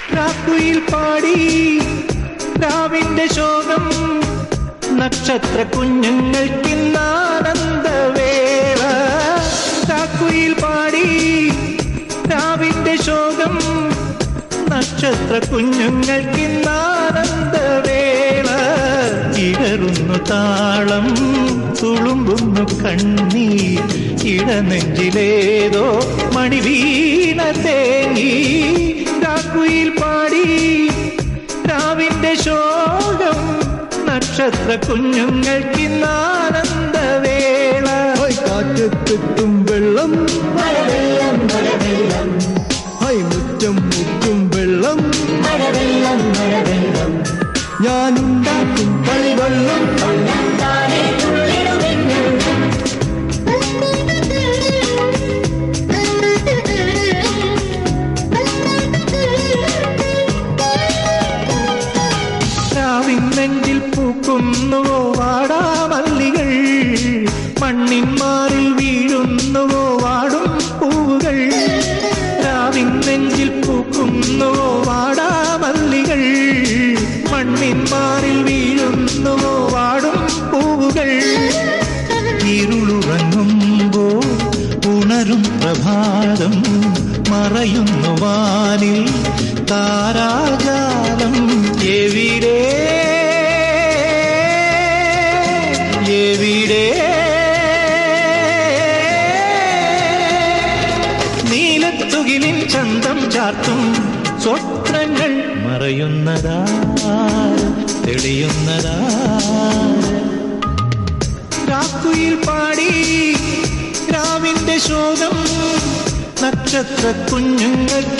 രാക്കുയിൽ പാടി രാവിന്റെ ശോകം നക്ഷത്ര കുഞ്ഞുങ്ങൾക്കിന്നാനന്ദവേള രാക്കുയിൽ പാടി രാവിന്റെ ശോകം നക്ഷത്ര കുഞ്ഞുങ്ങൾക്കിന്നാനന്ദവേള ഇടറുന്നു താളം തുളുമ്പുന്നു കണ്ണീർ ഇടനെഞ്ചിലേതോ മണിവീണ തേങ്ങി രാക്കുയിൽ പാടി രാവിന്റെ ശോകം നക്ഷത്ര കുഞ്ഞുങ്ങൾക്കിന്നാനന്ദവേള ഹൈ കാറ്റത്തെത്തും വെള്ളം മഴവെള്ളം മഴവെള്ളം ഹൈ മുറ്റം മുറ്റും വെള്ളം മഴവെള്ളം മഴവെള്ളം ഞാനുണ്ടാക്കും കളിവെള്ളം താനെ തുള്ളിടുമെന്നുള്ളം രാവിൻ നെഞ്ചിൽ പൂക്കുന്നുവോ വാടാമല്ലികൾ മണ്ണിൻ മാറിൽ വീഴുന്നുവോ വാടും പൂവുകൾ രാവിൻ നെഞ്ചിൽ പൂക്കുന്നുവോ വാടാമല്ലികൾ മണ്ണിൻ മാറിൽ വീഴുന്നുവോ വാടും പൂവുകൾ ഇരുളുറങ്ങുമ്പോ ഉണരും പ്രഭാതം മറയുന്നു വാനിൽ താരാജാലം എവിടെ എവിടെ നീലത്തുകിലിൻ ചന്തം ചാർത്തും സ്വപ്നങ്ങൾ മറയുന്നതാ തെളിയുന്നതാ രാക്കുയിൽ പാടി രാവിന്റെ ശോകം നക്ഷത്ര കുഞ്ഞുങ്ങൾക്ക്